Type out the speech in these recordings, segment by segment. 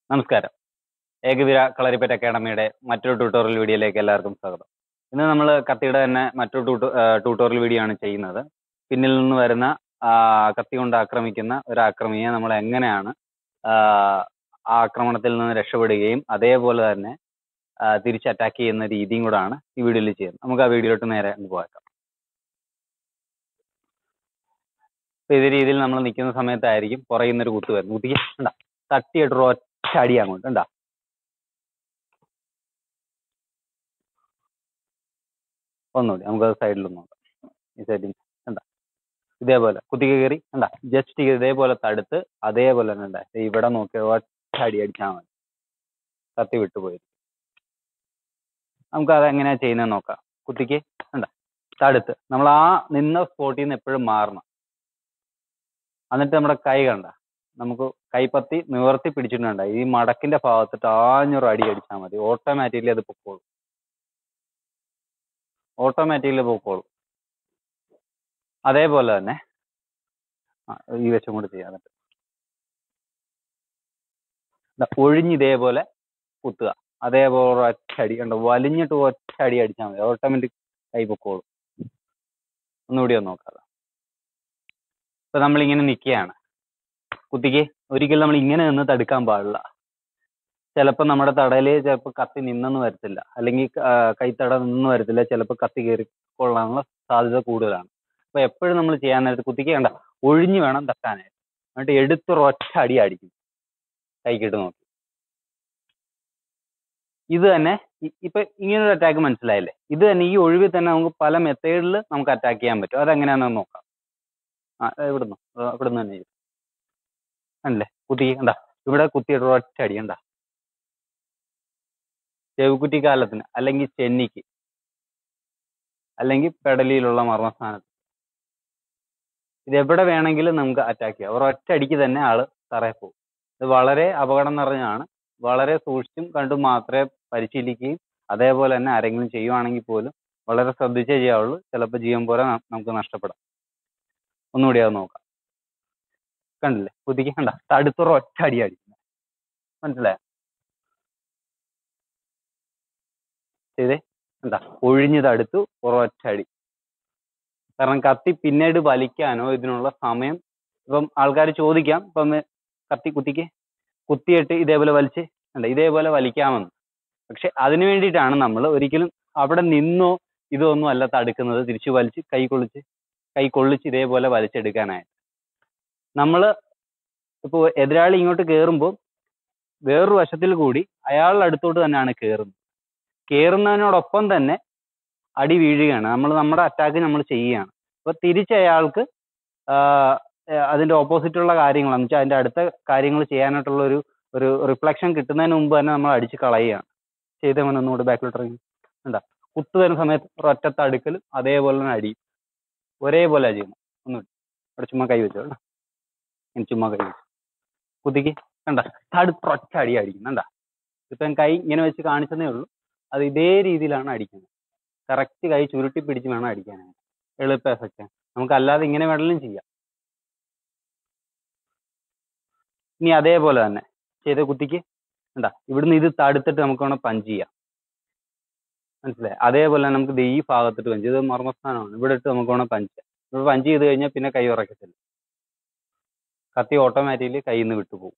നമസ്കാരം ഏകവിര കളരിപ്പറ്റ അക്കാഡമിയുടെ മറ്റൊരു ട്യൂട്ടോറിയൽ വീഡിയോയിലേക്ക് എല്ലാവർക്കും സ്വാഗതം ഇന്ന് നമ്മൾ കത്തിയുടെ തന്നെ മറ്റൊരു ട്യൂട്ടോറിയൽ വീഡിയോ ആണ് ചെയ്യുന്നത് പിന്നിൽ നിന്ന് വരുന്ന ആ, കത്തി കൊണ്ട് ആക്രമിക്കുന്ന ഒരു ആക്രമിയെ നമ്മൾ എങ്ങനെയാണ് ആ, ആ ആക്രമണത്തിൽ നിന്ന് രക്ഷപ്പെടുകയും അതേപോലെ തന്നെ ആ, തിരിച്ച് അറ്റാക്ക് ചെയ്യുന്ന രീതിയും കൂടാണ് ഈ വീഡിയോയിൽ ചെയ്യുന്നത് നമുക്ക് ആ വീഡിയോയിലോട്ട് നേരെ അങ്ങ് പോകാം ഇപ്പൊ ഇതേ രീതിയിൽ നമ്മൾ നിൽക്കുന്ന സമയത്തായിരിക്കും പുറകിൽ നിന്നൊരു കുത്ത് വരുന്നത് കുത്തിക്ക് ഉണ്ടാ തട്ടിയിട്ട് ഒറ്റ അടി അങ്ങോട്ട് ഉണ്ടാ ഒന്നുകൂടി നമുക്ക് സൈഡിൽ നോക്കാം ഈ സൈഡിൽ കണ്ട ഇതേപോലെ കുത്തിക്ക് കയറി കണ്ട ജസ്റ്റ് ഇതേപോലെ തടുത്ത് അതേപോലെ തന്നെ ഉണ്ടാ ഇവിടെ നോക്കി ഒറ്റ അടി അടിച്ചാൽ മതി കത്തി വിട്ടുപോയി നമുക്ക് അത് എങ്ങനെയാ ചെയ്യുന്നത് നോക്കാം കുത്തിക്ക് കണ്ട തടുത്ത് നമ്മൾ ആ നിന്ന സ്പോട്ടിൽ നിന്ന് എപ്പോഴും മാറണം എന്നിട്ട് നമ്മുടെ കൈ കണ്ട നമുക്ക് കൈപ്പത്തി നിവർത്തി പിടിച്ചിട്ടുണ്ട് ഈ മടക്കിന്റെ ഭാഗത്തിട്ട് ആഞ്ഞൊരു അടി അടിച്ചാൽ മതി ഓട്ടോമാറ്റിക്കലി അത് പൊക്കോളും ഓട്ടോമാറ്റിക്കലി പൊക്കോളും അതേപോലെ തന്നെ ആ, ഈ വശം കൂടി ചെയ്യാം എന്നിട്ട് ദാ ഒഴിഞ്ഞ് ഇതേപോലെ കുത്തുക അതേപോലെ ഒറ്റ അടി കണ്ടോ വലിഞ്ഞിട്ട് ഒറ്റ അടി അടിച്ചാൽ മതി ഓട്ടോമാറ്റിക് കൈ പൊക്കോളും ഒന്നുകൂടി ഒന്ന് നോക്കാം ഇപ്പൊ നമ്മളിങ്ങനെ നിൽക്കുകയാണ് കുത്തിക്ക് ഒരിക്കലും നമ്മൾ ഇങ്ങനെ നിന്ന് തടുക്കാൻ പാടില്ല ചിലപ്പോൾ നമ്മുടെ തടയില് ചിലപ്പോൾ കത്തി നിന്നെന്ന് വരത്തില്ല അല്ലെങ്കിൽ ആ, കൈത്തട നിന്ന് വരത്തില്ല ചിലപ്പോൾ കത്തി കയറി കൊള്ളാനുള്ള സാധ്യത കൂടുതലാണ് അപ്പൊ എപ്പോഴും നമ്മൾ ചെയ്യാൻ നേരത്ത് കുത്തിക്ക് കണ്ട ഒഴിഞ്ഞു വേണം തട്ടാനായിട്ട് എന്നിട്ട് എടുത്തൊരൊറ്റ അടി അടിക്കും കൈക്കിട്ട് നോക്കി ഇത് തന്നെ ഇ- ഇപ്പൊ ഇങ്ങനൊരു അറ്റാക്ക് മനസ്സിലായില്ലേ ഇത് തന്നെ ഈ ഒഴിവിൽ തന്നെ നമുക്ക് പല മെത്തേഡിൽ നമുക്ക് അറ്റാക്ക് ചെയ്യാൻ പറ്റും അതെങ്ങനെയാണെന്ന് നോക്കാം ആ ഇവിടുന്ന് ഇവിടുന്ന് തന്നെ ചെയ്യും അല്ലേ കുത്തി കണ്ട ഇവിടെ കുത്തിയിട്ട് ഒറ്റ അടി കണ്ട ചെവിക്കുറ്റി കാലത്തിന് അല്ലെങ്കിൽ ചെന്നിക്ക് അല്ലെങ്കിൽ പെടലിയിലുള്ള മർമ്മസ്ഥാനത്ത് ഇത് എവിടെ വേണമെങ്കിലും നമുക്ക് അറ്റാക്ക് ചെയ്യാം ഒരൊറ്റ അടിക്ക് തന്നെ ആള് തറയിൽ പോകും ഇത് വളരെ അപകടം നിറഞ്ഞതാണ് വളരെ സൂക്ഷിച്ചും കണ്ടും മാത്രമേ പരിശീലിക്കുകയും അതേപോലെ തന്നെ ആരെങ്കിലും ചെയ്യുവാണെങ്കിൽ പോലും വളരെ ശ്രദ്ധിച്ചേ ചെയ്യാവുള്ളൂ ചിലപ്പോൾ ജീവൻ പോലെ ന- നമുക്ക് നഷ്ടപ്പെടാം ഒന്നുകൂടി അത് നോക്കാം കണ്ടില്ലേ കുതിക്കണ്ട തടുത്തുറ ഒറ്റ അടി അടിക്കുന്നത് മനസ്സിലായോ ചെയ്തേ എന്താ ഒഴിഞ്ഞ് തടുത്തു ഒരൊറ്റ അടി കാരണം കത്തി പിന്നീട് വലിക്കാനോ ഇതിനുള്ള സമയം ഇപ്പം ആൾക്കാർ ചോദിക്കാം ഇപ്പം കത്തി കുത്തിക്ക് കുത്തിയിട്ട് ഇതേപോലെ വലിച്ച് അല്ല ഇതേപോലെ വലിക്കാമെന്ന് പക്ഷെ അതിനു വേണ്ടിയിട്ടാണ് നമ്മൾ ഒരിക്കലും അവിടെ നിന്നോ ഇതൊന്നും അല്ല തടുക്കുന്നത് തിരിച്ചു വലിച്ച് കൈ കൊള്ളിച്ച് കൈ കൊള്ളിച്ച് ഇതേപോലെ വലിച്ചെടുക്കാനായിട്ട് നമ്മൾ ഇപ്പോൾ എതിരാളി ഇങ്ങോട്ട് കയറുമ്പോൾ വേറൊരു വശത്തിൽ കൂടി അയാളുടെ അടുത്തോട്ട് തന്നെയാണ് കയറുന്നത് കയറുന്നതിനോടൊപ്പം തന്നെ അടി വീഴുകയാണ് നമ്മൾ നമ്മുടെ അറ്റാക്ക് നമ്മൾ ചെയ്യുകയാണ് അപ്പൊ തിരിച്ച് അയാൾക്ക് ആഹ് ഏഹ് അതിന്റെ ഓപ്പോസിറ്റ് ഉള്ള കാര്യങ്ങൾ എന്ന് വെച്ചാൽ അതിന്റെ അടുത്ത കാര്യങ്ങൾ ചെയ്യാനായിട്ടുള്ള ഒരു ഒരു റിഫ്ലക്ഷൻ കിട്ടുന്നതിന് മുമ്പ് തന്നെ നമ്മൾ അടിച്ച് കളയുകയാണ് ചെയ്ത മോനെ ഒന്നുകൂടി ബാക്കിലോട്ട് ഇറങ്ങി എന്താ കുത്തു വരുന്ന സമയത്ത് ഒരൊറ്റ തടുക്കലും അതേപോലെ തന്നെ അടിയും ഒരേപോലെ ചെയ്യണം ഒന്നുകൂടി അവിടെ ചുമ്മാ കൈ വെച്ചോ കേട്ടോ ഇനി ചുമ്മാ കൈ വെച്ചു കുത്തിക്ക് കണ്ട തടുത്തൊറ്റ അടി അടിക്കുന്നു കണ്ട ഇപ്പം കൈ ഇങ്ങനെ വെച്ച് കാണിച്ചതേ ഉള്ളൂ അത് ഇതേ രീതിയിലാണ് അടിക്കുന്നത് കറക്റ്റ് കൈ ചുരുട്ടി പിടിച്ച് വേണം അടിക്കാനായിട്ട് എളുപ്പ എഫക്റ്റ് നമുക്ക് അല്ലാതെ ഇങ്ങനെ വേണമെങ്കിലും ചെയ്യാം ഇനി അതേപോലെ തന്നെ ചെയ്ത കുത്തിക്ക് ഉണ്ടാ ഇവിടുന്ന് ഇത് തടുത്തിട്ട് നമുക്ക് വേണം പഞ്ച് ചെയ്യാം മനസ്സിലായി അതേപോലെ തന്നെ നമുക്ക് ദേ ഈ ഭാഗത്തിട്ട് പഞ്ച് ഇത് മർമ്മസ്ഥാനമാണ് ഇവിടെ ഇട്ട് നമുക്ക് വേണം പഞ്ച് ചെയ്യാം ഇവിടെ പഞ്ച് ചെയ്ത് കഴിഞ്ഞാൽ പിന്നെ കൈ ഉറക്കത്തില്ല കത്തി ഓട്ടോമാറ്റിക്കലി കയ്യിൽ നിന്ന് വിട്ടുപോകും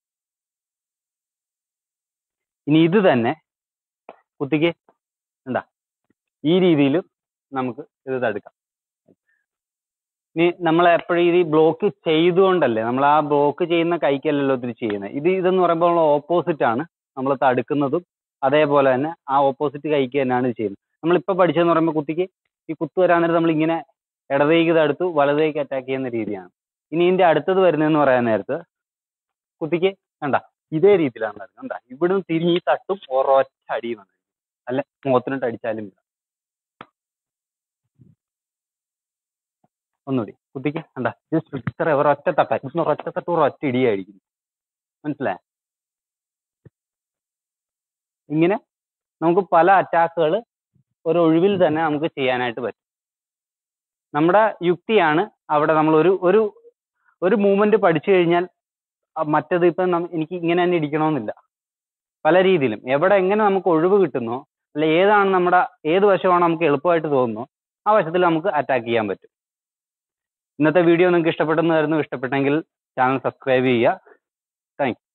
ഇനി ഇത് തന്നെ കുത്തിക്ക് ഉണ്ടാ ഈ രീതിയിൽ നമുക്ക് ഇത് തടുക്കാം ഇനി നമ്മൾ എപ്പോഴും ഇത് ബ്ലോക്ക് ചെയ്തുകൊണ്ടല്ലേ നമ്മൾ ആ ബ്ലോക്ക് ചെയ്യുന്ന കൈക്കല്ലല്ലോ ഇതിൽ ചെയ്യുന്നത് ഇത് ഇതെന്ന് പറയുമ്പോൾ ഓപ്പോസിറ്റ് ആണ് നമ്മൾ തടുക്കുന്നതും അതേപോലെ തന്നെ ആ ഓപ്പോസിറ്റ് കൈക്ക് തന്നെയാണ് ഇത് ചെയ്യുന്നത് നമ്മളിപ്പോൾ പഠിച്ചതെന്ന് പറയുമ്പോൾ കുത്തിക്ക് ഈ കുത്തു വരാൻ നേരം നമ്മൾ ഇങ്ങനെ ഇടതേക്ക് തടുത്തു വലതേക്ക് അറ്റാക്ക് ചെയ്യുന്ന രീതിയാണ് ഇനി ഇതിന്റെ അടുത്തത് വരുന്നതെന്ന് പറയാൻ നേരത്ത് കുത്തിക്ക് കണ്ട ഇതേ രീതിയിലാണ് നടക്കുന്നത് കണ്ട ഇവിടുന്ന് തിരിഞ്ഞ് ഈ തട്ടും ഒരൊറ്റ അടിയും വന്നു അല്ല മുഖത്തിനിട്ട് അടിച്ചാലും ഇല്ല. ഒന്നുകൂടി കുത്തിക്ക് കണ്ട ജസ്റ്റ് ഇത്ര ഒരൊറ്റ തട്ട ഇന്ന് ഒരൊറ്റ തട്ട് ഒരൊറ്റ ഇടിയായിരിക്കും മനസ്സിലായ ഇങ്ങനെ നമുക്ക് പല അറ്റാക്കുകൾ ഒരു ഒഴിവിൽ തന്നെ നമുക്ക് ചെയ്യാനായിട്ട് പറ്റും നമ്മുടെ യുക്തിയാണ് അവിടെ നമ്മൾ ഒരു ഒരു ഒരു മൂവ്മെന്റ് പഠിച്ചു കഴിഞ്ഞാൽ ആ മറ്റേത് ഇപ്പം നം- എനിക്ക് ഇങ്ങനെ തന്നെ ഇടിക്കണമെന്നില്ല പല രീതിയിലും എവിടെ എങ്ങനെ നമുക്ക് ഒഴിവ് കിട്ടുന്നോ അല്ല ഏതാണ് നമ്മുടെ ഏത് വശമാണ് നമുക്ക് എളുപ്പമായിട്ട് തോന്നുന്നോ ആ വശത്തിൽ നമുക്ക് അറ്റാക്ക് ചെയ്യാൻ പറ്റും ഇന്നത്തെ വീഡിയോ നിങ്ങൾക്ക് ഇഷ്ടപ്പെട്ടെന്ന് വരുന്നു ഇഷ്ടപ്പെട്ടെങ്കിൽ ചാനൽ സബ്സ്ക്രൈബ് ചെയ്യുക താങ്ക്